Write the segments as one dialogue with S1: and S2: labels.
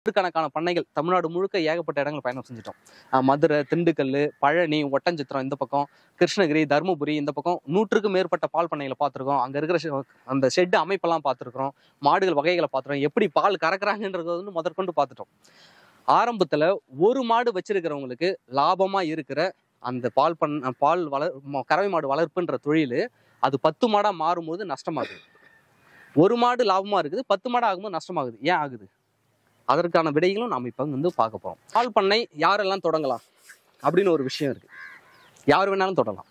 S1: நூற்றுக்கணக்கான பண்ணைகள் தமிழ்நாடு முழுக்க ஏகப்பட்ட இடங்கள் பயணம் செஞ்சுட்டோம் அஹ் மதுரை திண்டுக்கல் பழனி ஒட்டஞ்சத்திரம் இந்த பக்கம் கிருஷ்ணகிரி தருமபுரி இந்த பக்கம் நூற்றுக்கும் மேற்பட்ட பால் பண்ணைகளை பார்த்துருக்கோம் அங்க இருக்கிற ஷெ- அந்த ஷெட் அமைப்பெல்லாம் பார்த்துருக்குறோம் மாடுகள் வகைகளை பார்த்துருக்கோம் எப்படி பால் கறக்குறாங்கன்றது வந்து முதற்கொண்டு பார்த்துட்டோம் ஆரம்பத்துல ஒரு மாடு வச்சிருக்கிறவங்களுக்கு லாபமா இருக்கிற அந்த பால் பண் பால் வளர் ம- கறவை மாடு வளர்ப்புன்ற தொழில் அது பத்து மாடா மாறும்போது நஷ்டமாகுது ஒரு மாடு லாபமா இருக்குது பத்து மாடு ஆகும்போது நஷ்டமாகுது ஏன் ஆகுது அதற்கான விடைகளும் நாம் இப்போ வந்து பார்க்க போறோம் பால் பண்ணை யாரெல்லாம் தொடங்கலாம் அப்படின்னு ஒரு விஷயம் இருக்கு யார் வேணாலும் தொடங்கலாம்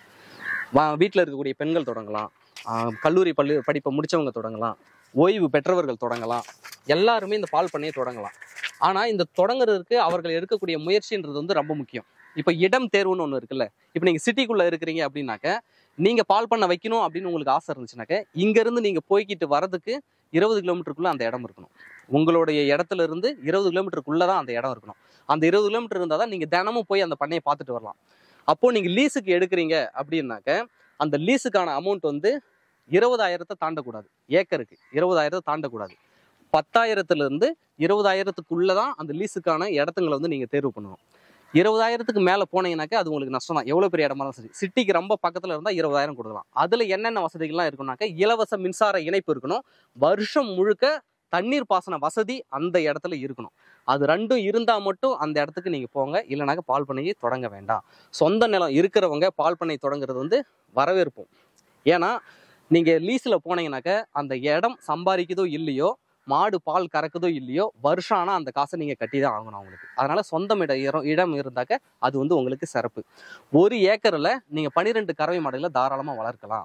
S1: வா- வீட்டில் இருக்கக்கூடிய பெண்கள் தொடங்கலாம் ஆஹ் கல்லூரி பள்ளி படிப்பை முடிச்சவங்க தொடங்கலாம் ஓய்வு பெற்றவர்கள் தொடங்கலாம் எல்லாருமே இந்த பால் பண்ணையை தொடங்கலாம் ஆனா இந்த தொடங்குறதுக்கு அவர்கள் எடுக்கக்கூடிய முயற்சின்றது வந்து ரொம்ப முக்கியம் இப்போ இடம் தேர்வுன்னு ஒன்று இருக்குல்ல இப்போ நீங்க சிட்டிக்குள்ள இருக்கிறீங்க அப்படின்னாக்க நீங்க பால் பண்ண வைக்கணும் அப்படின்னு உங்களுக்கு ஆசை இருந்துச்சுனாக்க இங்க இருந்து நீங்க போய்கிட்டு வரதுக்கு இருபது கிலோமீட்டருக்குள்ள அந்த இடம் இருக்கணும் உங்களுடைய இடத்துல இருந்து இருபது கிலோமீட்டருக்குள்ள தான் அந்த இடம் இருக்கணும் அந்த இருபது கிலோமீட்டர் இருந்தால் தான் நீங்க தினமும் போய் அந்த பண்ணையை பார்த்துட்டு வரலாம் அப்போ நீங்க லீஸுக்கு எடுக்கிறீங்க அப்படின்னாக்க அந்த லீஸுக்கான அமௌண்ட் வந்து இருபதாயிரத்தை தாண்டக்கூடாது ஏக்கருக்கு இருபதாயிரத்தை தாண்டக்கூடாது பத்தாயிரத்துல இருந்து இருபதாயிரத்துக்குள்ள தான் அந்த லீஸுக்கான இடத்துங்களை வந்து நீங்க தேர்வு பண்ணணும் இருபதாயிரத்துக்கு மேல போனீங்கன்னாக்கா அது உங்களுக்கு நஷ்டம் தான் எவ்வளவு பெரிய இடமா இருந்தாலும் சரி சிட்டிக்கு ரொம்ப பக்கத்துல இருந்தா இருபதாயிரம் கொடுக்கலாம் அதுல என்னென்ன வசதிகள்லாம் இருக்கும்னாக்கா இலவச மின்சார இணைப்பு இருக்கணும் வருஷம் முழுக்க தண்ணீர் பாசன வசதி அந்த இடத்துல இருக்கணும் அது ரெண்டும் இருந்தா மட்டும் அந்த இடத்துக்கு நீங்க போங்க இல்லைனாக்க பால் பண்ணையை தொடங்க வேண்டாம் சொந்த நிலம் இருக்கிறவங்க பால் பண்ணை தொடங்குறது வந்து வரவேற்போம் ஏன்னா நீங்க லீஸ்ல போனீங்கன்னாக்க அந்த இடம் சம்பாதிக்குதோ இல்லையோ மாடு பால் கறக்குதோ இல்லையோ வருஷம் ஆனா அந்த காசை நீங்க கட்டி தான் ஆகணும் அவங்களுக்கு அதனால சொந்தம் இட இடம் இடம் இருந்தாக்க அது வந்து உங்களுக்கு சிறப்பு ஒரு ஏக்கர்ல நீங்க பன்னிரெண்டு கறவை மாடுகளை தாராளமா வளர்க்கலாம்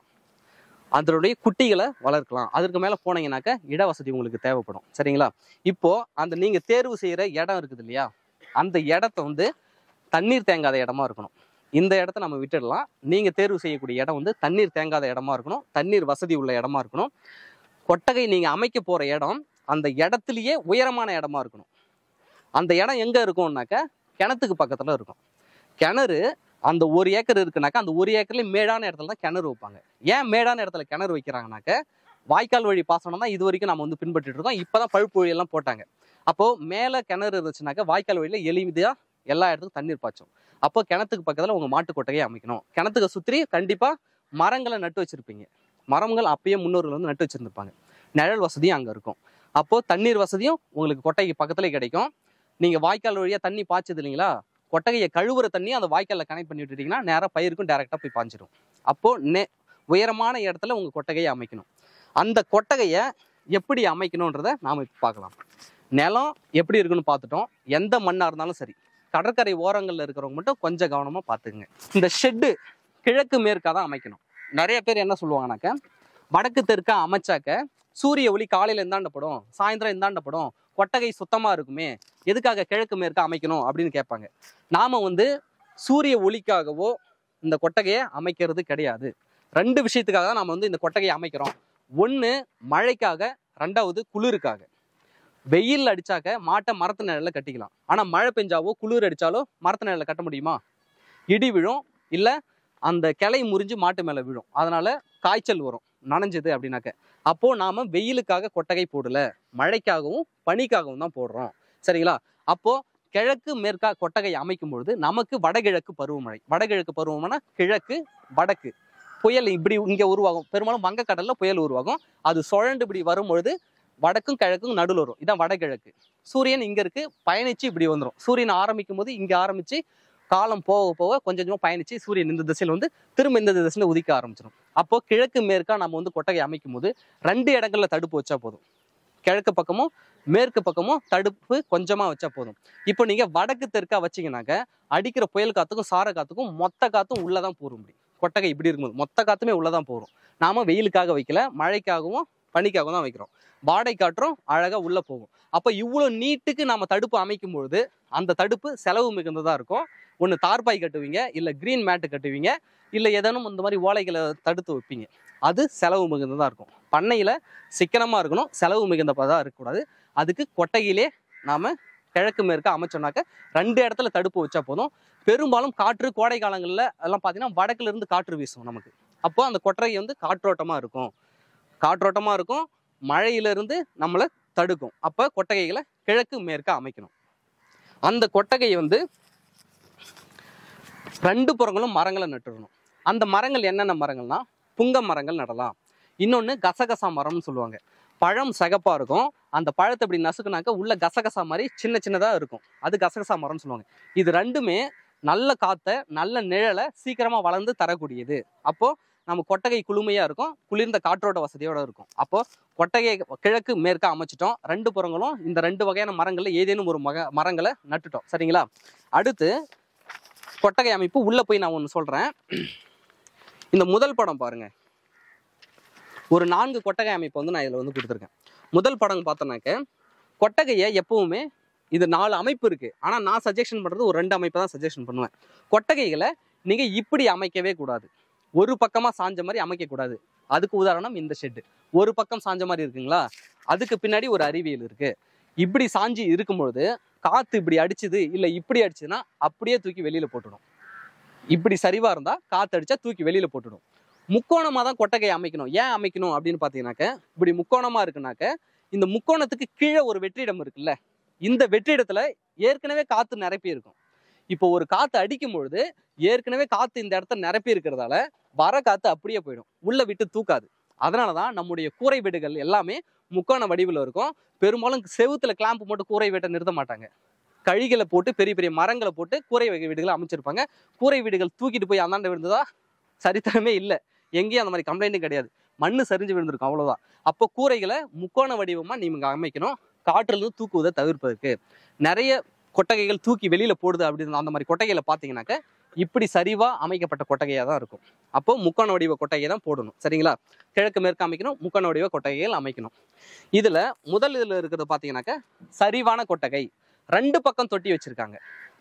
S1: அதனுடைய குட்டிகளை வளர்க்கலாம் அதற்கு மேல போனீங்கன்னாக்க இட வசதி உங்களுக்கு தேவைப்படும் சரிங்களா இப்போ அந்த நீங்க தேர்வு செய்யற இடம் இருக்குது இல்லையா அந்த இடத்த வந்து தண்ணீர் தேங்காத இடமா இருக்கணும் இந்த இடத்த நம்ம விட்டுடலாம் நீங்க தேர்வு செய்யக்கூடிய இடம் வந்து தண்ணீர் தேங்காத இடமா இருக்கணும் தண்ணீர் வசதி உள்ள இடமா இருக்கணும் கொட்டகை நீங்க அமைக்க போற இடம் அந்த இடத்துலயே உயரமான இடமா இருக்கணும் அந்த இடம் எங்க இருக்கும்னாக்க கிணத்துக்கு பக்கத்துல இருக்கும் கிணறு அந்த ஒரு ஏக்கர் இருக்குனாக்கா அந்த ஒரு ஏக்கர்ல மேடான இடத்துல தான் கிணறு வைப்பாங்க ஏன் மேடான இடத்துல கிணறு வைக்கிறாங்கனாக்க வாய்க்கால் வழி பாசனம் தான் இது வரைக்கும் நம்ம வந்து பின்பற்றிட்டு இருக்கோம் இப்பதான் பழுப்பு வழி எல்லாம் போட்டாங்க அப்போ மேல கிணறு இருந்துச்சுனாக்கா வாய்க்கால் வழியில எளிமையா எல்லா இடத்துக்கும் தண்ணீர் பாய்ச்சும் அப்போ கிணத்துக்கு பக்கத்துல உங்க மாட்டு கொட்டகையை அமைக்கணும் கிணத்துக்கு சுற்றி கண்டிப்பா மரங்களை நட்டு வச்சிருப்பீங்க மரங்கள் அப்பயே முன்னோர்கள் வந்து நட்டு வச்சிருந்திருப்பாங்க நிழல் வசதியும் அங்க இருக்கும் அப்போ தண்ணீர் வசதியும் உங்களுக்கு கொட்டகைக்கு பக்கத்துல கிடைக்கும் நீங்க வாய்க்கால் வழியா தண்ணி பாய்ச்சது இல்லைங்களா கொட்டகையை கழுவுற தண்ணி அந்த வாய்க்கால்ல கனெக்ட் பண்ணி விட்டுட்டீங்கன்னா நேரா பயிருக்கும் டேரக்டா போய் பாஞ்சிடும் அப்போ நே உயரமான இடத்துல உங்க கொட்டகையை அமைக்கணும் அந்த கொட்டகையை எப்படி அமைக்கணுன்றத நாம இப்ப பார்க்கலாம் நிலம் எப்படி இருக்குன்னு பார்த்துட்டோம் எந்த மண்ணா இருந்தாலும் சரி கடற்கரை ஓரங்கள்ல இருக்கிறவங்க மட்டும் கொஞ்சம் கவனமா பார்த்துக்குங்க இந்த ஷெட்டு கிழக்கு மேற்கா தான் அமைக்கணும் நிறைய பேர் என்ன சொல்லுவாங்கனாக்க வடக்கு தெற்கா அமைச்சாக்க சூரிய ஒளி காலையில இந்தாண்ட படும் சாயந்தரம் இந்தாண்ட படும் கொட்டகை சுத்தமா இருக்குமே எதுக்காக கிழக்கு மேற்கா அமைக்கணும் அப்படின்னு கேட்பாங்க நாம வந்து சூரிய ஒளிக்காகவோ இந்த கொட்டகையை அமைக்கிறது கிடையாது ரெண்டு விஷயத்துக்காக தான் நாம வந்து இந்த கொட்டகையை அமைக்கிறோம் ஒண்ணு மழைக்காக ரெண்டாவது குளிருக்காக வெயில் அடிச்சாக்க மாட்டை மரத்து நிழல்ல கட்டிக்கலாம் ஆனா மழை பெஞ்சாவோ குளிர் அடிச்சாலோ மரத்து நிழல்ல கட்ட முடியுமா இடி விழும் இல்ல அந்த கிளை முறிஞ்சு மாட்டு மேல விழும் அதனால காய்ச்சல் வரும் நனைஞ்சது அப்படின்னாக்க அப்போ நாம வெயிலுக்காக கொட்டகை போடல மழைக்காகவும் பனிக்காகவும் தான் போடுறோம் சரிங்களா அப்போ கிழக்கு மேற்கா கொட்டகை அமைக்கும் பொழுது நமக்கு வடகிழக்கு பருவமழை வடகிழக்கு பருவமழை கிழக்கு வடக்கு புயல் இப்படி இங்க உருவாகும் பெரும்பாலும் வங்கக்கடல்ல புயல் உருவாகும் அது சுழண்டு இப்படி வரும்பொழுது வடக்கும் கிழக்கும் நடுவில் வரும் இதான் வடகிழக்கு சூரியன் இங்க இருக்கு பயணிச்சு இப்படி வந்துடும் சூரியன் ஆரம்பிக்கும் போது இங்க ஆரம்பிச்சு காலம் போக போக கொஞ்சம் கொஞ்சமா பயணிச்சு சூரியன் இந்த திசையில வந்து திரும்ப இந்த திசையில உதிக்க ஆரம்பிச்சிடும் அப்போ கிழக்கு மேற்கா நம்ம வந்து கொட்டகை அமைக்கும் போது ரெண்டு இடங்கள்ல தடுப்பு வச்சா போதும் கிழக்கு பக்கமும் மேற்கு பக்கமும் தடுப்பு கொஞ்சமா வச்சா போதும் இப்போ நீங்க வடக்கு தெற்கா வச்சீங்கன்னாக்க அடிக்கிற புயல் காத்துக்கும் சார காத்துக்கும் மொத்த காத்தும் உள்ளதான் போற முடியும் கொட்டகை இப்படி இருக்கும்போது மொத்த காத்துமே உள்ளதான் போகும் நாம வெயிலுக்காக வைக்கல மழைக்காகவும் பனிக்காகவும் தான் வைக்கிறோம் வாடை காற்றும் அழகா உள்ள போகும் அப்ப இவ்வளவு நீட்டுக்கு நாம தடுப்பு அமைக்கும் பொழுது அந்த தடுப்பு செலவு மிகுந்ததா இருக்கும் ஒன்று தார்பாய் கட்டுவீங்க இல்ல கிரீன் மேட்டு கட்டுவீங்க இல்ல ஏதேனும் இந்த மாதிரி ஓலைகளை தடுத்து வைப்பீங்க அது செலவு மிகுந்ததா இருக்கும் பண்ணையில சிக்கனமா இருக்கணும் செலவு மிகுந்ததாக இருக்கக்கூடாது அதுக்கு கொட்டகையிலே நாம கிழக்கு மேற்க அமைச்சோம்னாக்க ரெண்டு இடத்துல தடுப்பு வச்சா போதும் பெரும்பாலும் காற்று கோடை காலங்களில் எல்லாம் பார்த்தீங்கன்னா வடக்குல இருந்து காற்று வீசும் நமக்கு அப்போ அந்த கொட்டகை வந்து காற்றோட்டமா இருக்கும் காற்றோட்டமா இருக்கும் மழையிலிருந்து நம்மளை தடுக்கும் அப்போ கொட்டகைகளை கிழக்கு மேற்க அமைக்கணும் அந்த கொட்டகையை வந்து ரெண்டு புறங்களும் மரங்களை நட்டுடணும் அந்த மரங்கள் என்னென்ன மரங்கள்னா புங்க மரங்கள் நடலாம் இன்னொன்று கசகசா மரம்னு சொல்லுவாங்க பழம் சகப்பா இருக்கும் அந்த பழத்தை இப்படி நசுக்குனாக்க உள்ள கசகசா மாதிரி சின்ன சின்னதாக இருக்கும் அது கசகசா மரம்னு சொல்லுவாங்க இது ரெண்டுமே நல்ல காத்தை நல்ல நிழலை சீக்கிரமா வளர்ந்து தரக்கூடியது அப்போ நம்ம கொட்டகை குளுமையா இருக்கும் குளிர்ந்த காற்றோட்ட வசதியோட இருக்கும் அப்போ கொட்டகை கிழக்கு மேற்க அமைச்சிட்டோம் ரெண்டு புறங்களும் இந்த ரெண்டு வகையான மரங்கள்ல ஏதேனும் ஒரு மக மரங்களை நட்டுட்டோம் சரிங்களா அடுத்து கொட்டகை அமைப்பு உள்ள போய் நான் ஒன்று சொல்றேன் இந்த முதல் படம் பாருங்க ஒரு நான்கு கொட்டகை அமைப்பு வந்து நான் இதில் வந்து கொடுத்துருக்கேன் முதல் படம் பார்த்தோன்னாக்க கொட்டகையை எப்பவுமே இது நாலு அமைப்பு இருக்கு ஆனா நான் சஜஷன் பண்றது ஒரு ரெண்டு அமைப்பு தான் சஜஷன் பண்ணுவேன் கொட்டகைகளை நீங்க இப்படி அமைக்கவே கூடாது ஒரு பக்கமா சாஞ்ச மாதிரி அமைக்க கூடாது அதுக்கு உதாரணம் இந்த ஷெட்டு ஒரு பக்கம் சாஞ்ச மாதிரி இருக்குங்களா அதுக்கு பின்னாடி ஒரு அறிவியல் இருக்கு இப்படி சாஞ்சி இருக்கும்பொழுது காத்து இப்படி அடிச்சுது இல்ல இப்படி அடிச்சுதுன்னா அப்படியே தூக்கி வெளியில போட்டுடும் இப்படி சரிவா இருந்தா காத்து அடிச்சா தூக்கி வெளியில போட்டுடும் முக்கோணமா தான் கொட்டகையை அமைக்கணும் ஏன் அமைக்கணும் அப்படின்னு பாத்தீங்கன்னாக்க இப்படி முக்கோணமா இருக்குனாக்க இந்த முக்கோணத்துக்கு கீழே ஒரு வெற்றிடம் இருக்குல்ல இந்த வெற்றிடத்துல ஏற்கனவே காத்து நிரப்பி இருக்கும் இப்போ ஒரு காத்து அடிக்கும் பொழுது ஏற்கனவே காத்து இந்த இடத்த நிரப்பி இருக்கிறதால வர காத்து அப்படியே போயிடும் உள்ள விட்டு தூக்காது அதனாலதான் நம்முடைய கூரை வீடுகள் எல்லாமே முக்கோண வடிவில் இருக்கும் பெரும்பாலும் செவுத்துல கிளாம்ப் போட்டு கூரை வீட்டை நிறுத்த மாட்டாங்க கழிகளை போட்டு பெரிய பெரிய மரங்களை போட்டு கூரை வகை வீடுகளை அமைச்சிருப்பாங்க கூரை வீடுகள் தூக்கிட்டு போய் அந்தாண்ட விழுந்ததா சரித்திரமே இல்லை எங்கேயும் அந்த மாதிரி கம்ப்ளைண்ட்டும் கிடையாது மண்ணு சரிஞ்சு விழுந்திருக்கும் அவ்வளவுதான் அப்போ கூரைகளை முக்கோண வடிவமா நீங்க அமைக்கணும் காற்றுல இருந்து தூக்குவதை தவிர்ப்பதற்கு நிறைய கொட்டகைகள் தூக்கி வெளியில போடுது அப்படின்னு அந்த மாதிரி கொட்டகைகளை பார்த்தீங்கன்னாக்க இப்படி சரிவா அமைக்கப்பட்ட கொட்டகையா தான் இருக்கும் அப்போ முக்கோண வடிவ கொட்டகையை தான் போடணும் சரிங்களா கிழக்கு மேற்கு அமைக்கணும் முக்கோண வடிவ கொட்டகைகள் அமைக்கணும் இதுல முதல் இதுல இருக்கிறது பார்த்தீங்கன்னாக்க சரிவான கொட்டகை ரெண்டு பக்கம் தொட்டி வச்சிருக்காங்க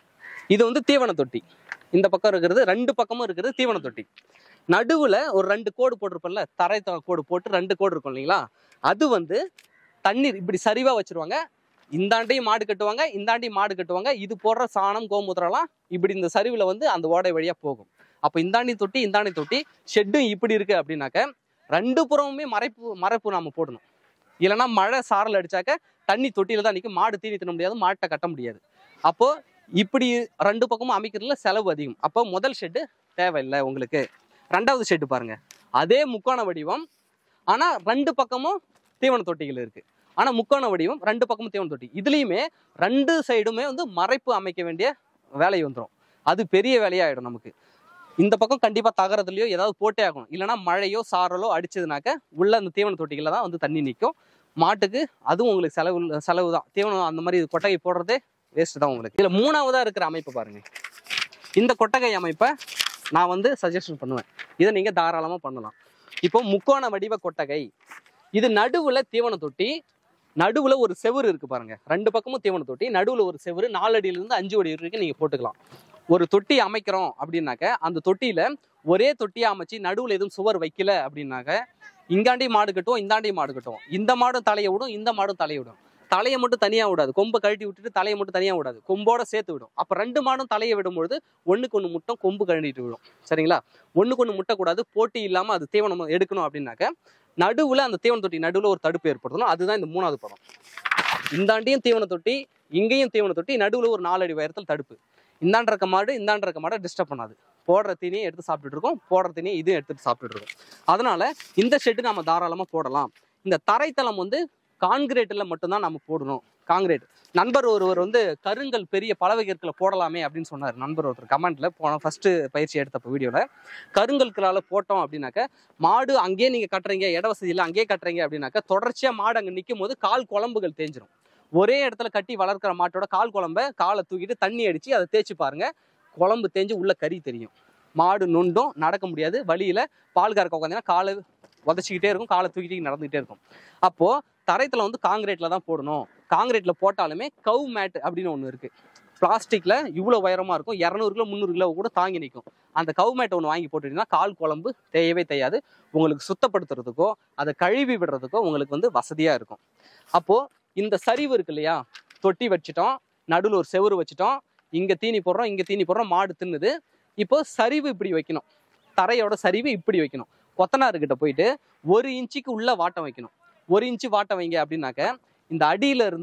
S1: இது வந்து தீவன தொட்டி இந்த பக்கம் இருக்கிறது ரெண்டு பக்கமும் இருக்கிறது தீவன தொட்டி நடுவுல ஒரு ரெண்டு கோடு போட்டிருப்போம்ல தரை த- கோடு போட்டு ரெண்டு கோடு இருக்கும் இல்லைங்களா அது வந்து தண்ணீர் இப்படி சரிவா வச்சிருவாங்க இந்தாண்டையும் மாடு கட்டுவாங்க இந்தாண்டையும் மாடு கட்டுவாங்க இது போடுற சாணம் கோமூத்திரம்லாம் இப்படி இந்த சரிவுல வந்து அந்த ஓடை வழியா போகும் அப்போ இந்தாண்டி தொட்டி இந்தாண்டி தொட்டி ஷெட்டும் இப்படி இருக்கு அப்படின்னாக்க ரெண்டு புறமுமே மறைப்பு மறைப்பு நாம போடணும் இல்லைன்னா மழை சாரல் அடிச்சாக்க தண்ணி தொட்டியில தான் நிற்கும் மாடு தீனி தின்ன முடியாது மாட்டை கட்ட முடியாது அப்போ இப்படி ரெண்டு பக்கமும் அமைக்கிறதுல செலவு அதிகம் அப்போ முதல் ஷெட்டு தேவையில்லை உங்களுக்கு ரெண்டாவது ஷெட்டு பாருங்க அதே முக்கோண வடிவம் ஆனா ரெண்டு பக்கமும் தீவன தொட்டிகள் இருக்கு ஆனா முக்கோண வடிவம் ரெண்டு பக்கமும் தீவன தொட்டி இதுலயுமே ரெண்டு சைடுமே வந்து மறைப்பு அமைக்க வேண்டிய வேலை வந்துடும் அது பெரிய வேலையாயிடும் நமக்கு இந்த பக்கம் கண்டிப்பா தகரத்துலயோ ஏதாவது போட்டே ஆகணும் இல்லைன்னா மழையோ சாரலோ அடிச்சதுனாக்க உள்ள அந்த தீவன தொட்டிகளில் தான் வந்து தண்ணி நிற்கும் மாட்டுக்கு அதுவும் உங்களுக்கு செலவு செலவு தான் தீவனம் அந்த மாதிரி கொட்டகை போடுறதே வேஸ்ட் தான் உங்களுக்கு இதுல மூணாவதா இருக்கிற அமைப்பு பாருங்க இந்த கொட்டகை அமைப்பை நான் வந்து சஜஷன் பண்ணுவேன் இதை நீங்க தாராளமா பண்ணலாம் இப்போ முக்கோண வடிவ கொட்டகை இது நடுவுல தீவன தொட்டி நடுவுல ஒரு செவுரு இருக்கு பாருங்க ரெண்டு பக்கமும் தீவன தொட்டி நடுவுல ஒரு செவுரு நாலு அடியில இருந்து அஞ்சு அடி வரைக்கும் நீங்க போட்டுக்கலாம் ஒரு தொட்டி அமைக்கிறோம் அப்படின்னாக்க அந்த தொட்டியில ஒரே தொட்டியா அமைச்சு நடுவுல எதுவும் சுவர் வைக்கல அப்படின்னாக்க இங்காண்டி மாடு கட்டுவோம் இந்தாண்டி மாடு கட்டுவோம் இந்த மாடும் தலையை விடும் இந்த மாடும் தலையை விடும் தலையை மட்டும் தனியா விடாது கொம்பை கழட்டி விட்டுட்டு தலையை மட்டும் தனியா விடாது கொம்போட சேர்த்து விடும் அப்ப ரெண்டு மாடும் தலையை விடும்பொழுது ஒண்ணுக்கு ஒண்ணு முட்டம் கொம்பு கழட்டிட்டு விடும் சரிங்களா ஒண்ணுக்கு ஒண்ணு முட்டக்கூடாது போட்டி இல்லாம அது தீவனம் எடுக்கணும் அப்படின்னாக்க நடுவுல அந்த தீவன தொட்டி நடுவுல ஒரு தடுப்பு ஏற்படுத்தணும் அதுதான் இந்த மூணாவது படம் இந்தாண்டியும் தீவன தொட்டி இங்கேயும் தீவன தொட்டி நடுவுல ஒரு நாலு அடி உயரத்தில் தடுப்பு இந்தாண்ட இருக்க மாடு இந்தாண்ட இருக்க மாடை டிஸ்டர்ப் பண்ணாது போடுற தீனியை எடுத்து சாப்பிட்டுட்டு இருக்கோம் போடுற தீனியை இதையும் எடுத்துட்டு சாப்பிட்டுட்டு இருக்கோம் அதனால இந்த ஷெட்டு நம்ம தாராளமா போடலாம் இந்த தரைத்தளம் வந்து கான்கிரீட்டில் மட்டும்தான் நம்ம போடணும் காங்கிரீட் நண்பர் ஒருவர் வந்து கருங்கல் பெரிய பலவகைகளை போடலாமே அப்படின்னு சொன்னார் நண்பர் ஒருத்தர் கமெண்ட்ல போன ஃபர்ஸ்ட் பயிற்சி எடுத்தப்ப வீடியோல கருங்கற்களால போட்டோம் அப்படின்னாக்க மாடு அங்கேயே நீங்க கட்டுறீங்க இட வசதி இல்லை அங்கேயே கட்டுறீங்க அப்படின்னாக்க தொடர்ச்சியா மாடு அங்க நிற்கும் போது கால் குழம்புகள் தேஞ்சிரும் ஒரே இடத்துல கட்டி வளர்க்குற மாட்டோட கால் குழம்ப காலை தூக்கிட்டு தண்ணி அடிச்சு அதை தேய்ச்சி பாருங்க குழம்பு தேஞ்சு உள்ள கறி தெரியும் மாடு நொண்டும் நடக்க முடியாது வழியில பால் கறக்க உட்காந்தீங்கன்னா காலை உதச்சிக்கிட்டே இருக்கும் காலை தூக்கிட்டு நடந்துகிட்டே இருக்கும் அப்போ தரைத்துல வந்து காங்கிரீட்ல தான் போடணும் காங்கிரீட்ல போட்டாலுமே கவு மேட் அப்படின்னு ஒன்று இருக்கு பிளாஸ்டிக்ல இவ்வளோ உயரமா இருக்கும் இரநூறு கிலோ முந்நூறு கிலோ கூட தாங்கி நிற்கும் அந்த கவு மேட் ஒன்று வாங்கி போட்டுட்டீங்கன்னா கால் குழம்பு தேயவே தேயாது உங்களுக்கு சுத்தப்படுத்துறதுக்கோ அதை கழுவி விடுறதுக்கோ உங்களுக்கு வந்து வசதியா இருக்கும் அப்போ இந்த சரிவு இருக்கு இல்லையா தொட்டி வச்சுட்டோம் நடுவில் ஒரு செவுரு வச்சுட்டோம் இங்க தீனி போடுறோம் இங்க தீனி போடுறோம் மாடு தின்னுது இப்போ சரிவு இப்படி வைக்கணும் தரையோட சரிவு இப்படி வைக்கணும் கொத்தனாருக்கிட்ட போயிட்டு ஒரு இன்ச்சுக்கு உள்ள வாட்டம் வைக்கணும் ஒரு இன்ச்சு வாட்டம் வைங்க அப்படின்னாக்க இந்த அடியில இருந்து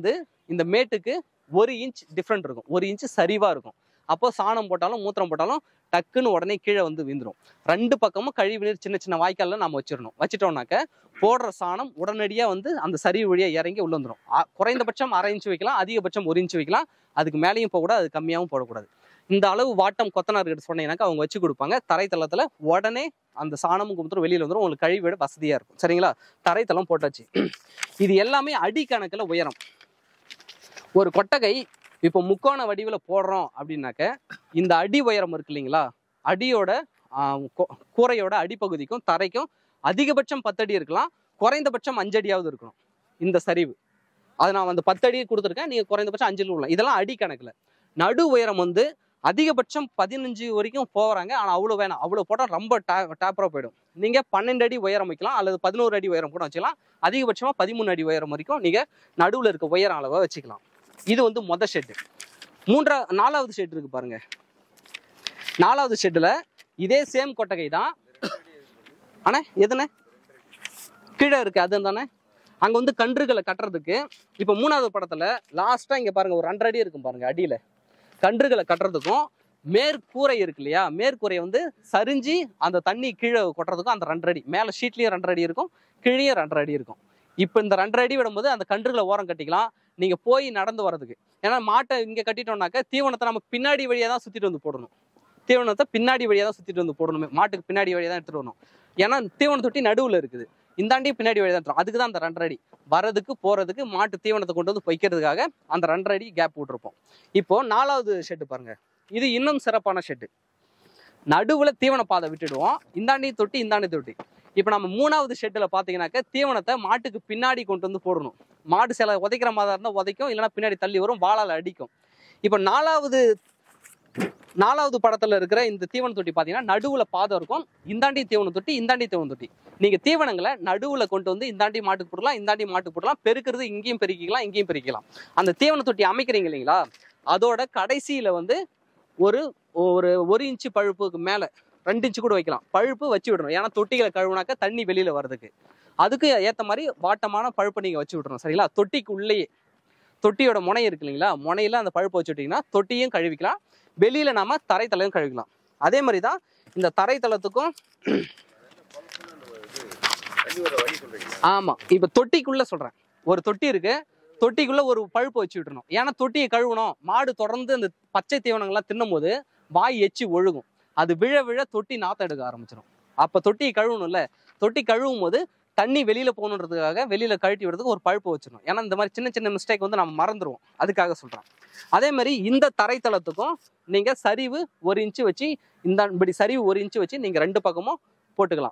S1: இந்த மேட்டுக்கு ஒரு இன்ச் டிஃப்ரெண்ட் இருக்கும் ஒரு இன்ச் சரிவா இருக்கும் அப்போ சாணம் போட்டாலும் மூத்திரம் போட்டாலும் டக்குன்னு உடனே கீழே வந்து விழுந்துரும் ரெண்டு பக்கமும் கழிவு நீர் சின்ன சின்ன வாய்க்கால்ல நம்ம வச்சிடணும் வச்சிட்டோம்னாக்க போடுற சாணம் உடனடியா வந்து அந்த சரிவு வழியா இறங்கி உள்ள வந்துடும் குறைந்தபட்சம் அரை இன்ச் வைக்கலாம் அதிகபட்சம் ஒரு இன்ச் வைக்கலாம் அதுக்கு மேலேயும் போகக்கூடாது அது கம்மியாகவும் போடக்கூடாது இந்த அளவு வாட்டம் கொத்தனார்கிட்ட சொன்னீங்கன்னாக்கா அவங்க வச்சு கொடுப்பாங்க தரைத்தளத்துல உடனே அந்த சாணமும் கும்பத்தும் வெளியில வந்துடும் உங்களுக்கு கழிவிட வசதியா இருக்கும் சரிங்களா தரைத்தளம் போட்டாச்சு இது எல்லாமே அடி கணக்குல உயரம் ஒரு கொட்டகை இப்போ முக்கோண வடிவில் போடுறோம் அப்படின்னாக்க இந்த அடி உயரம் இருக்கு இல்லைங்களா அடியோட ஆஹ், கூ- கூரையோட அடிப்பகுதிக்கும் தரைக்கும் அதிகபட்சம் பத்தடி இருக்கலாம் குறைந்தபட்சம் அஞ்சடியாவது இருக்கணும் இந்த சரிவு அது நான் வந்து பத்தடி கொடுத்துருக்கேன் நீங்கள் குறைந்தபட்சம் அஞ்சு விடலாம் இதெல்லாம் அடி கணக்கில் நடு உயரம் வந்து அதிகபட்சம் பதினஞ்சு வரைக்கும் போகிறாங்க ஆனால் அவ்வளோ வேணாம் அவ்வளோ போட்டால் ரொம்ப டா டேப்பராக போயிடும் நீங்கள் பன்னெண்டு அடி உயரம் வைக்கலாம் அல்லது பதினோரு அடி உயரம் கூட வச்சுக்கலாம் அதிகபட்சமாக பதிமூணு அடி உயரம் வரைக்கும் நீங்கள் நடுவில் இருக்க உயரம் அளவை வச்சுக்கலாம் இது வந்து மொத ஷெட்டு மூன்றா நாலாவது ஷெட் இருக்கு பாருங்க நாலாவது ஷெட்டில் இதே சேம் கொட்டகை தான் அண்ணே எதுண்ணே கீழே இருக்கு அது தானே அங்கே வந்து கன்றுகளை கட்டுறதுக்கு இப்போ மூணாவது படத்தில் லாஸ்ட்டாக இங்கே பாருங்க ஒரு ரெண்டரை அடி இருக்கும் பாருங்க அடியில் கன்றுகளை கட்டுறதுக்கும் மேற்கூரை இருக்கு இல்லையா மேற்கூரை வந்து சரிஞ்சு அந்த தண்ணி கீழே கொட்டுறதுக்கும் அந்த ரெண்டரை அடி மேலே ஷீட்லேயும் ரெண்டரை அடி இருக்கும் கீழேயும் ரெண்டரை அடி இருக்கும் இப்போ இந்த ரெண்டரை அடி விடும்போது அந்த கன்றுகளை ஓரம் கட்டிக்கலாம் நீங்க போய் நடந்து வர்றதுக்கு ஏன்னா மாட்டை இங்க கட்டிட்டோம்னாக்க தீவனத்தை நம்ம பின்னாடி வழியா தான் சுத்திட்டு வந்து போடணும் தீவனத்தை பின்னாடி வழியா தான் சுத்திட்டு வந்து போடணும் மாட்டுக்கு பின்னாடி வழியா தான் எடுத்துட்டு வரணும் ஏன்னா தீவன தொட்டி நடுவுல இருக்குது இந்தாண்டி பின்னாடி வழியா தான் எடுத்துரும். அதுக்கு தான் அந்த ரெண்டரை அடி வரதுக்கு போறதுக்கு மாட்டு தீவனத்தை கொண்டு வந்து வைக்கிறதுக்காக அந்த ரெண்டரை அடி கேப் விட்டுருப்போம் இப்போ நாலாவது ஷெட்டு பாருங்க இது இன்னும் சிறப்பான ஷெட்டு நடுவுல தீவன பாதை விட்டுடுவோம் இந்தாண்டி தொட்டி இந்தாண்டி தொட்டி இப்போ நம்ம மூணாவது ஷெட்டில் பார்த்தீங்கன்னாக்க தீவனத்தை மாட்டுக்கு பின்னாடி கொண்டு வந்து போடணும் மாடு சில உதைக்கிற மாதிரி இருந்தால் உதைக்கும் இல்லைன்னா பின்னாடி தள்ளி வரும் வாளால் அடிக்கும் இப்போ நாலாவது நாலாவது படத்துல இருக்கிற இந்த தீவன தொட்டி பார்த்தீங்கன்னா நடுவுல பாதம் இருக்கும் இந்தாண்டி தீவன தொட்டி இந்தாண்டி தீவன தொட்டி நீங்க தீவனங்களை நடுவுல கொண்டு வந்து இந்தாண்டி மாட்டுக்கு போடலாம் இந்தாண்டி மாட்டுக்கு போடலாம் பெருக்கிறது இங்கேயும் பெருக்கிக்கலாம் இங்கேயும் பெருக்கிக்கலாம் அந்த தீவன தொட்டி அமைக்கிறீங்க இல்லைங்களா அதோட கடைசியில வந்து ஒரு ஒரு ஒரு இன்ச்சு பழுப்புக்கு மேல ரெண்டு இன்ச்சு கூட வைக்கலாம் பழுப்பு வச்சு விடணும் ஏன்னா தொட்டிகளை கழுவுனாக்க தண்ணி வெளியில வர்றதுக்கு அதுக்கு ஏத்த மாதிரி வாட்டமான பழுப்பை நீங்க வச்சு விடணும் சரிங்களா தொட்டிக்கு உள்ளேயே தொட்டியோட முனை இருக்கு இல்லைங்களா முனையில அந்த பழுப்பு வச்சு விட்டீங்கன்னா தொட்டியும் கழுவிக்கலாம் வெளியில நாம தரைத்தலையும் கழுவிக்கலாம் அதே மாதிரி தான் இந்த தரைத்தளத்துக்கும் ஆமா இப்ப தொட்டிக்குள்ள சொல்றேன் ஒரு தொட்டி இருக்கு தொட்டிக்குள்ள ஒரு பழுப்பு வச்சு விட்டுறணும் ஏன்னா தொட்டியை கழுவணும் மாடு தொடர்ந்து அந்த பச்சை தீவனங்கள்லாம் தின்னும் போது வாய் எச்சி ஒழுகும் அது விழ விழ தொட்டி நாத்தம் எடுக்க ஆரம்பிச்சிடும் அப்ப தொட்டியை கழுவணும்ல தொட்டி கழுவும் போது தண்ணி வெளியில போகணுன்றதுக்காக வெளியில கழட்டி விடுறதுக்கு ஒரு பழுப்பு வச்சிடணும் ஏன்னா இந்த மாதிரி சின்ன சின்ன மிஸ்டேக் வந்து நம்ம மறந்துடுவோம் அதுக்காக சொல்றேன் அதே மாதிரி இந்த தரைத்தளத்துக்கும் நீங்க சரிவு ஒரு இன்ச்சு வச்சு இந்த இப்படி சரிவு ஒரு இன்ச்சு வச்சு நீங்க ரெண்டு பக்கமும் போட்டுக்கலாம்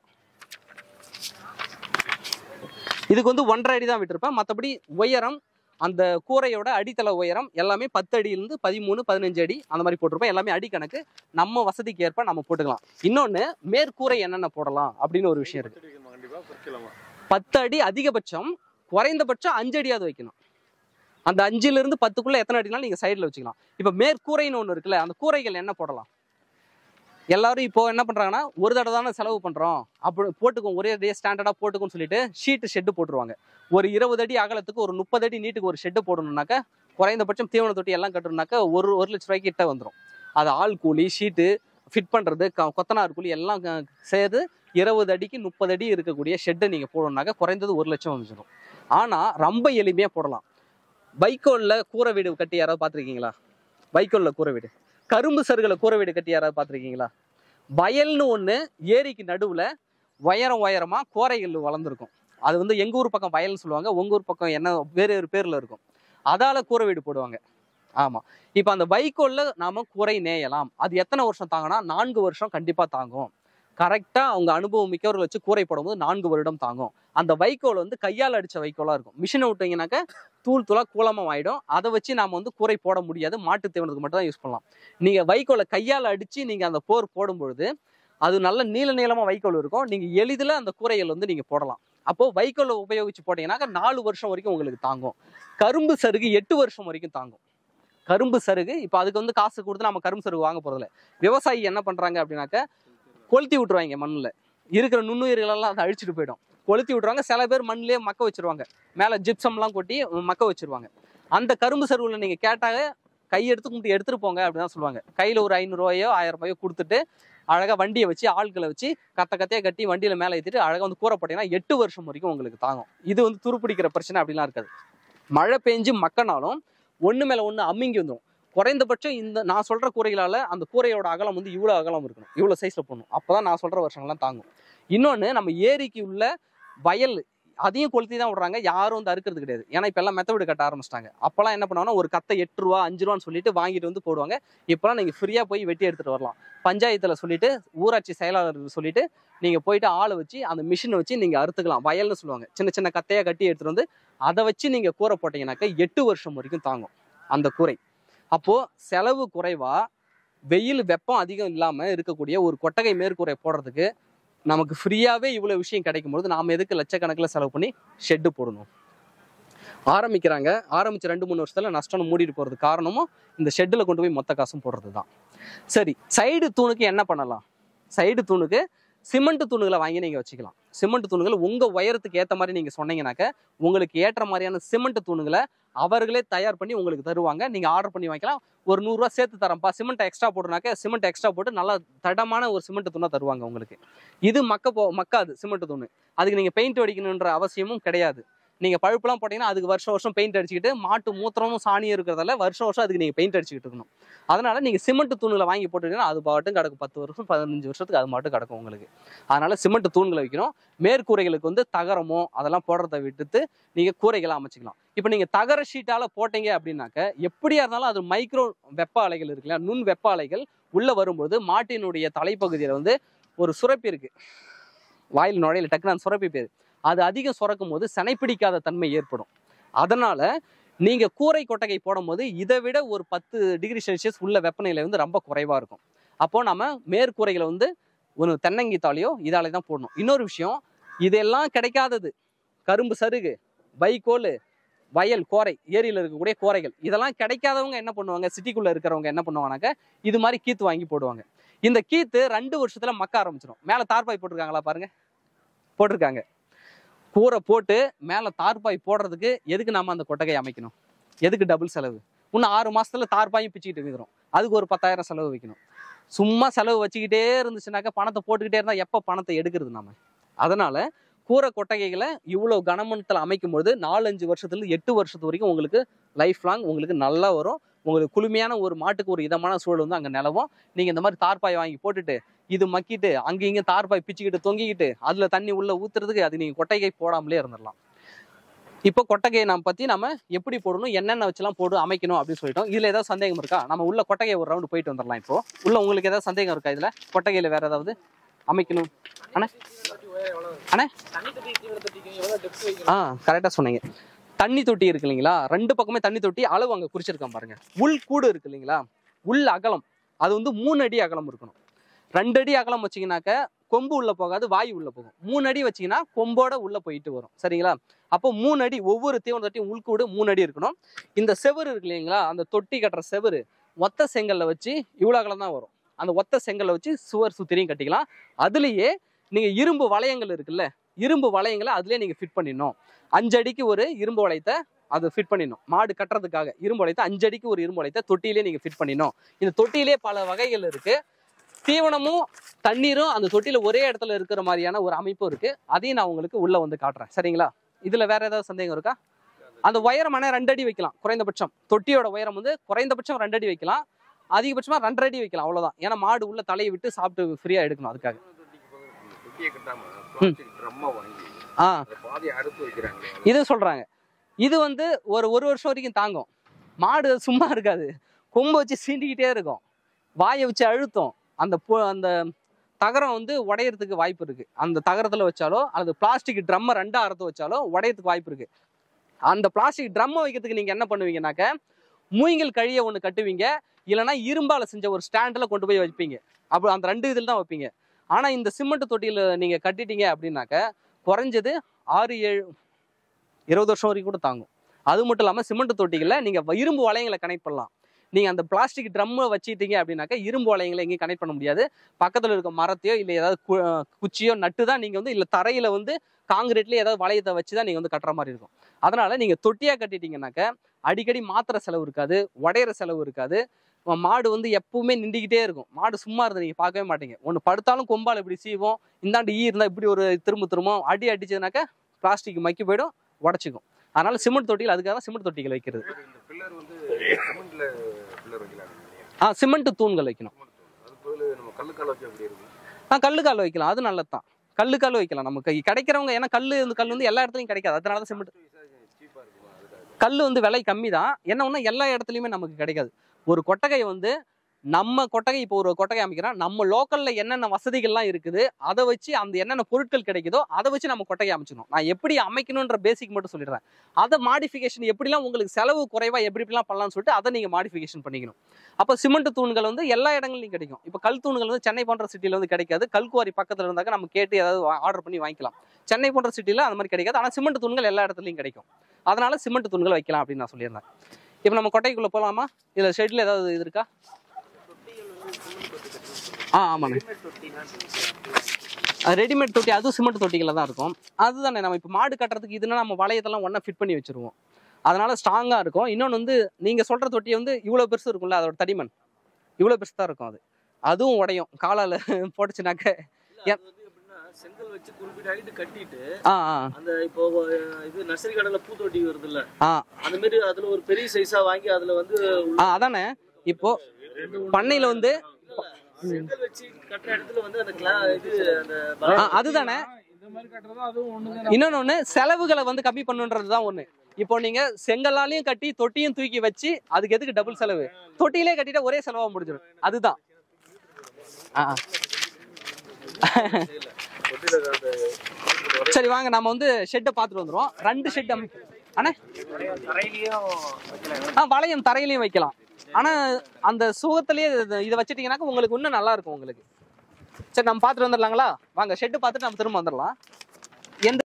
S1: இதுக்கு வந்து ஒன்றரை அடி தான் விட்டுருப்பேன் மற்றபடி உயரம் அந்த கூரையோட அடித்தள உயரம் எல்லாமே பத்து அடியிலிருந்து பதிமூணு பதினஞ்சு அடி அந்த மாதிரி போட்டிருப்பேன் எல்லாமே அடி கணக்கு நம்ம வசதிக்கு ஏற்ப நம்ம போட்டுக்கலாம் இன்னொன்று மேற்கூரை என்னென்ன போடலாம் அப்படின்னு ஒரு விஷயம் இருக்கு
S2: கண்டிப்பா பறிக்கலாமா
S1: பத்து அடி அதிகபட்சம் குறைந்தபட்சம் அஞ்சு அடியாவது வைக்கணும் அந்த அஞ்சுல இருந்து பத்துக்குள்ள எத்தனை அடினாலும் நீங்க சைடுல வச்சுக்கலாம் இப்ப மேற்கூரைன்னு ஒண்ணு இருக்குல்ல அந்த கூரைகள் என்ன போடலாம் எல்லாரும் இப்போ என்ன பண்றாங்கன்னா ஒரு தடவை தானே செலவு பண்றோம் அப்படி போட்டுக்கும் ஒரே டே ஸ்டாண்டர்டா போட்டுக்கும்னு சொல்லிட்டு ஷீட்டு ஷெட்டு போட்டுருவாங்க ஒரு இருபது அடி அகலத்துக்கு ஒரு முப்பது அடி நீட்டுக்கு ஒரு ஷெட்டு போடணும்னாக்க குறைந்தபட்சம் தீவன தொட்டி எல்லாம் கட்டணும்னாக்க ஒரு ஒரு லட்ச ரூபாய்க்கு கிட்ட வந்துடும் அது ஆள் கூலி ஷீட்டு ஃபிட் பண்றது க- கொத்தனார் கூலி எல்லாம் க- சேர்த்து இருபது அடிக்கு முப்பது அடி இருக்கக்கூடிய ஷெட்டை நீங்க போடணும்னாக்க குறைந்தது ஒரு லட்சம் வந்துடும் ஆனா ரொம்ப எளிமையா போடலாம் வைக்கோல்ல கூரை வீடு கட்டி யாராவது பார்த்துருக்கீங்களா வைக்கோல்ல கூரை வீடு கரும்பு சருகுல கூரை வீடு கட்டி யாராவது பார்த்துருக்கீங்களா வயல்னு ஒண்ணு ஏரிக்கு நடுவுல உயரம் உயரமா கோரைகள் வளர்ந்துருக்கும் அது வந்து எங்க ஊர் பக்கம் வயல்னு சொல்லுவாங்க உங்க ஊர் பக்கம் என்ன வேறு வேறு பேர்ல இருக்கும் அதால கூரை வீடு போடுவாங்க ஆமா இப்போ அந்த வைக்கோல்ல நாம கூரை நேயலாம் அது எத்தனை வருஷம் தாங்கினா நான்கு வருஷம் கண்டிப்பா தாங்கும் கரெக்டா அவங்க அனுபவம் மிக்கவர்கள் வச்சு கூரை போடும்போது நான்கு வருடம் தாங்கும் அந்த வைக்கோல் வந்து கையால் அடிச்ச வைக்கோலா இருக்கும் மிஷினை விட்டீங்கன்னாக்க தூள் தூளா கூலமாக ஆயிடும் அதை வச்சு நாம வந்து கூரை போட முடியாது மாட்டு தீவனத்துக்கு மட்டும் தான் யூஸ் பண்ணலாம் நீங்க வைக்கோலை கையால் அடிச்சு நீங்க அந்த போர் போடும் பொழுது அது நல்ல நீள நீளமா வைக்கோல் இருக்கும் நீங்க எளிதில் அந்த கூரைகள் வந்து நீங்க போடலாம் அப்போ வைக்கோலை உபயோகிச்சு போட்டீங்கன்னாக்க நாலு வருஷம் வரைக்கும் உங்களுக்கு தாங்கும் கரும்பு சருகு எட்டு வருஷம் வரைக்கும் தாங்கும் கரும்பு சருகு இப்போ அதுக்கு வந்து காசு கொடுத்து நம்ம கரும்பு சருகு வாங்க போறதில்ல விவசாயி என்ன பண்றாங்க அப்படின்னாக்க கொளுத்தி விட்டுருவாங்க மண்ணில் இருக்கிற நுண்ணுயிர்கள் எல்லாம் அதை அழிச்சிட்டு போயிடும் கொளுத்தி விட்டுருவாங்க சில பேர் மண்ணிலே மக்க வச்சிருவாங்க மேலே ஜிப்சம்லாம் கொட்டி மக்க வச்சிருவாங்க அந்த கரும்பு சருவில் நீங்க கேட்டாக கை எடுத்து கும்பிட்டு எடுத்துட்டு போங்க அப்படின்னு தான் சொல்லுவாங்க கையில ஒரு ஐநூறுரூவாயோ ஆயிரம் ரூபாயோ கொடுத்துட்டு அழகா வண்டியை வச்சு ஆட்களை வச்சு கத்த கத்தையா கட்டி வண்டியில மேலே ஏற்றிட்டு அழகா வந்து கூரை போட்டீங்கன்னா எட்டு வருஷம் வரைக்கும் உங்களுக்கு தாங்கும் இது வந்து துருப்பிடிக்கிற பிரச்சனை அப்படிலாம் இருக்காது மழை பெஞ்சு மக்கனாலும் ஒண்ணு மேல ஒண்ணு அம்மிங்கி வந்துடும் குறைந்தபட்சம் இந்த நான் சொல்ற கூரைகளால அந்த கூரையோட அகலம் வந்து இவ்வளவு அகலம் இருக்கணும் இவ்வளவு சைஸ்ல போடணும் அப்பதான் நான் சொல்ற வருஷங்கள்லாம் தாங்கும் இன்னொன்னு நம்ம ஏரிக்கு உள்ள வயல் அதையும் கொளுத்தி தான் விடுறாங்க யாரும் வந்து அறுக்கிறது கிடையாது ஏன்னா இப்ப எல்லாம் மெத்த வீடு கட்ட ஆரம்பிச்சிட்டாங்க அப்பெல்லாம் என்ன பண்ணுவாங்கன்னா ஒரு கத்தை எட்டு ரூபா அஞ்சு ரூபான்னு சொல்லிட்டு வாங்கிட்டு வந்து போடுவாங்க இப்பெல்லாம் நீங்க ஃப்ரீயா போய் வெட்டி எடுத்துட்டு வரலாம் பஞ்சாயத்துல சொல்லிட்டு ஊராட்சி செயலாளர் சொல்லிட்டு நீங்க போயிட்டு ஆளை வச்சு அந்த மிஷினை வச்சு நீங்க அறுத்துக்கலாம் வயல்னு சொல்லுவாங்க சின்ன சின்ன கத்தையா கட்டி எடுத்துட்டு வந்து அதை வச்சு நீங்க கூரை போட்டீங்கன்னாக்க எட்டு வருஷம் வரைக்கும் தாங்கும் அந்த கூரை அப்போ செலவு குறைவா வெயில் வெப்பம் அதிகம் இல்லாம இருக்கக்கூடிய ஒரு கொட்டகை மேற்கூரை போடுறதுக்கு நமக்கு ஃப்ரீயாவே இவ்வளவு விஷயம் கிடைக்கும் பொழுது நாம எதுக்கு லட்சக்கணக்கில் செலவு பண்ணி ஷெட்டு போடணும் ஆரம்பிக்கிறாங்க ஆரம்பிச்சு ரெண்டு மூணு வருஷத்துல நஷ்டம் மூடிட்டு போறது காரணமும் இந்த ஷெட்டில் கொண்டு போய் மொத்த காசும் போடுறது தான் சரி சைடு தூணுக்கு என்ன பண்ணலாம் சைடு தூணுக்கு சிமெண்ட் தூணுகளை வாங்கி நீங்க வச்சுக்கலாம் சிமெண்ட் தூணுகள் உங்க உயரத்துக்கு ஏத்த மாதிரி நீங்க சொன்னீங்கன்னாக்க உங்களுக்கு ஏற்ற மாதிரியான சிமெண்ட் தூணுகளை அவர்களே தயார் பண்ணி உங்களுக்கு தருவாங்க நீங்க ஆர்டர் பண்ணி வாங்கிக்கலாம் ஒரு நூறுரூவா சேர்த்து தரேன்ப்பா சிமெண்ட் எக்ஸ்ட்ரா போட்டுனாக்க சிமெண்ட் எக்ஸ்ட்ரா போட்டு நல்லா தடமான ஒரு சிமெண்ட் தூணை தருவாங்க உங்களுக்கு இது மக்க போ மக்காது சிமெண்ட் தூண் அதுக்கு நீங்க பெயிண்ட் அடிக்கணுன்ற அவசியமும் கிடையாது நீங்க பழுப்புலாம் போட்டீங்கன்னா அதுக்கு வருஷம் வருஷம் பெயிண்ட் அடிச்சுக்கிட்டு மாட்டு மூத்திரமும் சாணியும் இருக்கிறதால வருஷம் வருஷம் அதுக்கு நீங்க பெயிண்ட் அடிச்சுக்கிட்டு இருக்கணும் அதனால நீங்க சிமெண்ட் தூண்களை வாங்கி போட்டுட்டீங்கன்னா அது பாட்டும் கிடக்கும் பத்து வருஷம் பதினஞ்சு வருஷத்துக்கு அது மட்டும் கிடக்கும் உங்களுக்கு அதனால சிமெண்ட் தூண்களை வைக்கணும் மேற்கூரைகளுக்கு வந்து தகரமோ அதெல்லாம் போடுறத விட்டுட்டு நீங்க கூரைகளை அமைச்சிக்கலாம் இப்போ நீங்க தகர ஷீட்டால போட்டீங்க அப்படின்னாக்க எப்படியா இருந்தாலும் அது மைக்ரோ வெப்ப அலைகள் இருக்கு இல்லையா நுண் வெப்ப அலைகள் உள்ள வரும்போது மாட்டினுடைய தலைப்பகுதியில வந்து ஒரு சுரப்பி இருக்கு வாயில் நுழையில டக்குனு அந்த சுரப்பி பேர் அது அதிகம் சுரக்கும் போது சனைப்பிடிக்காத தன்மை ஏற்படும் அதனால நீங்க கூரை கொட்டகை போடும்போது இதை விட ஒரு பத்து டிகிரி செல்சியஸ் உள்ள வெப்பநிலை வந்து ரொம்ப குறைவா இருக்கும் அப்போ நம்ம மேற்கூரைகளை வந்து ஒரு தென்னங்கீத்தாலையோ இதாலே தான் போடணும் இன்னொரு விஷயம் இதெல்லாம் கிடைக்காதது கரும்பு சருகு வைக்கோல் வயல் கோரை ஏரியில் இருக்கக்கூடிய கோரைகள் இதெல்லாம் கிடைக்காதவங்க என்ன பண்ணுவாங்க சிட்டிக்குள்ள இருக்கிறவங்க என்ன பண்ணுவாங்கனாக்க இது மாதிரி கீத்து வாங்கி போடுவாங்க இந்த கீத்து ரெண்டு வருஷத்துல மக்க ஆரம்பிச்சிடும் மேல தார்பாய் போட்டிருக்காங்களா பாருங்க போட்டிருக்காங்க கூரை போட்டு மேல தார்பாய் போடுறதுக்கு எதுக்கு நாம அந்த கொட்டகை அமைக்கணும் எதுக்கு டபுள் செலவு இன்னும் ஆறு மாசத்துல தார்பாயும் பிச்சுக்கிட்டு இருக்கிறோம் அதுக்கு ஒரு பத்தாயிரம் செலவு வைக்கணும் சும்மா செலவு வச்சுக்கிட்டே இருந்துச்சுனாக்கா பணத்தை போட்டுக்கிட்டே இருந்தா எப்ப பணத்தை எடுக்கிறது நாம அதனால கூரை கொட்டகைகளை இவ்வளவு கனமண்டத்தில் அமைக்கும் பொழுது நாலஞ்சு வருஷத்துல இருந்து எட்டு வருஷத்து வரைக்கும் உங்களுக்கு லைஃப் லாங் உங்களுக்கு நல்லா வரும் உங்களுக்கு குளுமையான ஒரு மாட்டுக்கு ஒரு இதமான சூழல் வந்து அங்க நிலவும் நீங்க இந்த மாதிரி தார்பாய் வாங்கி போட்டுட்டு இது மக்கிட்டு அங்க இங்க தார்பாய் பிச்சுக்கிட்டு தொங்கிக்கிட்டு அதுல தண்ணி உள்ள ஊத்துறதுக்கு அது நீங்க கொட்டகை போடாமலே இருந்துடலாம் இப்போ கொட்டகையை நம்ம பத்தி நம்ம எப்படி போடணும் என்னென்ன வச்சுலாம் போட்டு அமைக்கணும் அப்படின்னு சொல்லிட்டோம் இதுல ஏதாவது சந்தேகம் இருக்கா நம்ம உள்ள கொட்டகையை ஒரு ரவுண்டு போயிட்டு வந்துடலாம் இப்போ உள்ள உங்களுக்கு ஏதாவது சந்தேகம் இருக்கா இதுல கொட்டகையில வேற ஏதாவது அமைக்கணும் அண்ணே அண்ணே ஆ கரெக்டா சொன்னீங்க தண்ணி தொட்டி இருக்கு இல்லைங்களா ரெண்டு பக்கமே தண்ணி தொட்டி அளவு அங்க குறிச்சிருக்கேன் பாருங்க உள் கூடு இருக்கு இல்லைங்களா உள் அகலம் அது வந்து மூணு அடி அகலம் இருக்கணும் ரெண்டு அடி அகலம் வச்சீங்கன்னாக்க கொம்பு உள்ள போகாது வாய் உள்ள போகும் மூணு அடி வச்சீங்கன்னா கொம்போட உள்ள போயிட்டு வரும் சரிங்களா அப்போ மூணு அடி ஒவ்வொரு தீவன தொட்டியும் உள்கூடு மூணு அடி இருக்கணும் இந்த செவுரு இருக்கு இல்லைங்களா அந்த தொட்டி கட்டுற செவுரு ஒத்த செங்கல்ல வச்சு இவ்வளோ அகலம் தான் வரும் அந்த ஒத்த செங்கல்ல வச்சு சுவர் சுத்திரியும் கட்டிக்கலாம் அதுலயே நீங்க இரும்பு வளையங்கள் இருக்குல்ல இரும்பு வளையங்களை அதுலயே நீங்க ஃபிட் பண்ணிடணும் அஞ்சு அடிக்கு ஒரு இரும்பு வளையத்தை அது ஃபிட் பண்ணிடணும் மாடு கட்டுறதுக்காக இரும்பு வளையத்தை அஞ்சு அடிக்கு ஒரு இரும்பு வளையத்தை தொட்டியிலே நீங்க ஃபிட் பண்ணிடணும் இந்த தொட்டியிலே பல வகைகள் இருக்கு தீவனமும் தண்ணீரும் அந்த தொட்டியில ஒரே இடத்துல இருக்கிற மாதிரியான ஒரு அமைப்பும் இருக்கு அதையும் நான் உங்களுக்கு உள்ள வந்து காட்டுறேன் சரிங்களா இதுல வேற ஏதாவது சந்தேகம் இருக்கா அந்த உயரம் ஆனால் ரெண்டு அடி வைக்கலாம் குறைந்தபட்சம் தொட்டியோட உயரம் வந்து குறைந்தபட்சம் ரெண்டு அடி வைக்கலாம் அதிகபட்சமா ரெண்டரை அடி வைக்கலாம் அவ்வளவுதான் ஏன்னா மாடு உள்ள தலையை விட்டு சாப்பிட்டு ஃப்ரீயா எடுக்கணும் அதுக்காக
S2: தொட்டியை கட்டாம பிளாஸ்டிக் ட்ரம்மை வாங்கி
S1: ஆ
S2: அந்த பாதியை அறுத்து வைக்கிறாங்களே
S1: இது சொல்றாங்க இது வந்து ஒரு ஒரு வருஷம் வரைக்கும் தாங்கும் மாடு சும்மா இருக்காது கொம்பு வச்சு சீண்டிக்கிட்டே இருக்கும் வாயை வச்சு அழுத்தம் அந்த பு- அந்த தகரம் வந்து உடையறதுக்கு வாய்ப்பு இருக்கு அந்த தகரத்துல வச்சாலோ அல்லது பிளாஸ்டிக் ட்ரம்மை ரெண்டா அறுத்து வச்சாலோ உடையறதுக்கு வாய்ப்பு இருக்கு அந்த பிளாஸ்டிக் ட்ரம்மை வைக்கிறதுக்கு நீங்க என்ன பண்ணுவீங்கன்னாக்க மூங்கில் கழிய ஒன்று கட்டுவீங்க இல்லைன்னா இரும்பால செஞ்ச ஒரு ஸ்டாண்டில் கொண்டு போய் வைப்பீங்க அப்போ அந்த ரெண்டு இதில் தான் வைப்பீங்க ஆனா இந்த சிமெண்ட் தொட்டியில் நீங்க கட்டிட்டீங்க அப்படின்னாக்க குறைஞ்சது ஆறு ஏழு இருபது வருஷம் வரைக்கும் கூட தாங்கும் அது மட்டும் இல்லாமல் சிமெண்ட் தொட்டிகளில் நீங்கள் இரும்பு வளையங்களை கனெக்ட் பண்ணலாம் நீங்கள் அந்த பிளாஸ்டிக் ட்ரம்மை வச்சுட்டீங்க அப்படின்னாக்கா இரும்பு வளையங்களை எங்கேயும் கனெக்ட் பண்ண முடியாது பக்கத்தில் இருக்க மரத்தையோ இல்லை ஏதாவது கு- குச்சியோ நட்டு தான் நீங்கள் வந்து இல்லை தரையில் வந்து காங்கிரீட்லயே ஏதாவது வளையத்தை வச்சு தான் நீங்க வந்து கட்டுற மாதிரி இருக்கும் அதனால நீங்க தொட்டியா கட்டிட்டீங்கன்னாக்க அடிக்கடி மாத்திர செலவு இருக்காது உடையிற செலவு இருக்காது மா- மாடு வந்து எப்பவுமே நின்றுக்கிட்டே இருக்கும் மாடு சும்மா இருந்து நீங்க பார்க்கவே மாட்டீங்க ஒன்று படுத்தாலும் கொம்பால் இப்படி சீவும் இந்தாண்டு ஈ இருந்தா இப்படி ஒரு திரும்ப திரும்ப அடி அடிச்சதுனாக்க பிளாஸ்டிக் மக்கி போயிடும் உடச்சிக்கும் அதனால சிமெண்ட் தொட்டிகள் அதுக்காக தான் சிமெண்ட் தொட்டிகள் வைக்கிறது
S2: இந்த பில்லர் வந்து சிமெண்ட்ல பில்லர் வைக்கலாம்
S1: ஆ சிமெண்ட் தூண்கள் வைக்கணும்
S2: அது பதில் நம்ம கல்லுக்கால வச்சு அப்படி இருக்கும்
S1: ஆ கல்லுக்கால் வைக்கலாம் அது நல்லது தான் கல்லுக்கால் வைக்கலாம் நமக்கு கிடைக்கிறவங்க ஏன்னா கல் இந்த கல் வந்து எல்லா இடத்துலையும் கிடைக்காது அதனால தான் சிமெண்ட்
S2: சீப்பா இருக்குமா அதுக்காக
S1: கல் வந்து விலை கம்மி தான் என்ன ஒண்ணா எல்லா இடத்துலையுமே நமக்கு கிடைக்காது ஒரு கொட்டகை வந்து நம்ம கொட்டகை இப்போ ஒரு கொட்டகை அமைக்கிறோம் நம்ம லோக்கல்ல என்னென்ன வசதிகள்லாம் இருக்குது அதை வச்சு அந்த என்னென்ன பொருட்கள் கிடைக்குதோ அதை வச்சு நம்ம கொட்டகை அமைச்சிக்கணும் நான் எப்படி அமைக்கணுன்ற பேசிக் மட்டும் சொல்லிடுறேன் அதை மாடிஃபிகேஷன் எப்படிலாம் உங்களுக்கு செலவு குறைவா எப்படி எப்படிலாம் பண்ணலாம்னு சொல்லிட்டு அதை நீங்க மாடிஃபிகேஷன் பண்ணிக்கணும் அப்போ சிமெண்ட் தூண்கள் வந்து எல்லா இடங்கள்லையும் கிடைக்கும் இப்போ கல் தூண்கள் வந்து சென்னை போன்ற சிட்டியில் வந்து கிடைக்காது கல்குவாரி பக்கத்தில் இருந்தாக்க நம்ம கேட்டு ஏதாவது ஆர்டர் பண்ணி வாங்கிக்கலாம் சென்னை போன்ற சிட்டியில் அந்த மாதிரி கிடைக்காது ஆனால் சிமெண்ட் தூண்கள் எல்லா இடத்துலையும் கிடைக்கும் அதனால சிமெண்ட் தூண்கள் வைக்கலாம் அப்படின்னு நான் சொல்லியிருந்தேன் இப்போ நம்ம கொட்டைக்குள்ளே போகலாமா இதில் ஷெட்டில் ஏதாவது இது இருக்கா ஆ ஆமாண்ணே ரெடிமேட் தொட்டி அதுவும் சிமெண்ட் தொட்டிகளில் தான் இருக்கும் அதுதானே நம்ம இப்போ மாடு கட்டுறதுக்கு இதுனா நம்ம வளையத்தெல்லாம் ஒன்றா ஃபிட் பண்ணி வச்சிருவோம் அதனால ஸ்ட்ராங்காக இருக்கும் இன்னொன்று வந்து நீங்கள் சொல்கிற தொட்டி வந்து இவ்வளோ பெருசு இருக்கும்ல அதோட தடிமன் இவ்வளோ பெருசு தான் இருக்கும் அது அதுவும் உடையும் காலால் போட்டுச்சுனாக்க
S3: இல்ல, அது வந்து எப்படின்னா செங்கல் வச்சு குறிப்பிட்ட height கட்டிட்டு
S1: ஆ ஆ
S3: அந்த இப்போ அஹ், இது நர்சரி கடையில பூத்தொட்டி வருது இல்ல
S1: ஆ
S3: அந்த மாதிரி அதுல ஒரு பெரிய சைஸா வாங்கி அதுல வந்து
S1: ஆ அதானே இப்போ பண்ணையில் வந்து
S3: செங்கல் வச்சு கட்டுற இடத்துல வந்து அந்த கிளா இது அந்த
S1: ஆ அதுதானே
S4: இந்த மாதிரி கட்டுறதும் அதுவும் ஒண்ணுதான்
S1: இன்னொன்னு ஒண்ணு செலவுகளை வந்து கம்மி பண்ணுன்றது தான் ஒண்ணு இப்போ நீங்க செங்கலாலையும் கட்டி தொட்டியும் தூக்கி வச்சு அதுக்கு எதுக்கு டபுள் செலவு தொட்டியிலே கட்டிட்டா ஒரே செலவா முடிஞ்சிடும் அதுதான் ஆ.
S2: தொட்டில அந்த
S1: சரி வாங்க நம்ம வந்து ஷெட்டை பார்த்துட்டு வந்துருவோம் ரெண்டு ஷெட் அமைக்க அண்ணா ஆ வளையம் தரையிலையும் வைக்கலாம் ஆனா அந்த சுகத்திலேயே இது- இதை வச்சிட்டீங்கன்னாக்க உங்களுக்கு இன்னும் நல்லா இருக்கும் உங்களுக்கு சரி நம்ம பார்த்துட்டு வந்துடலாங்களா வாங்க ஷெட்டு பார்த்துட்டு நம்ம திரும்ப வந்துடலாம்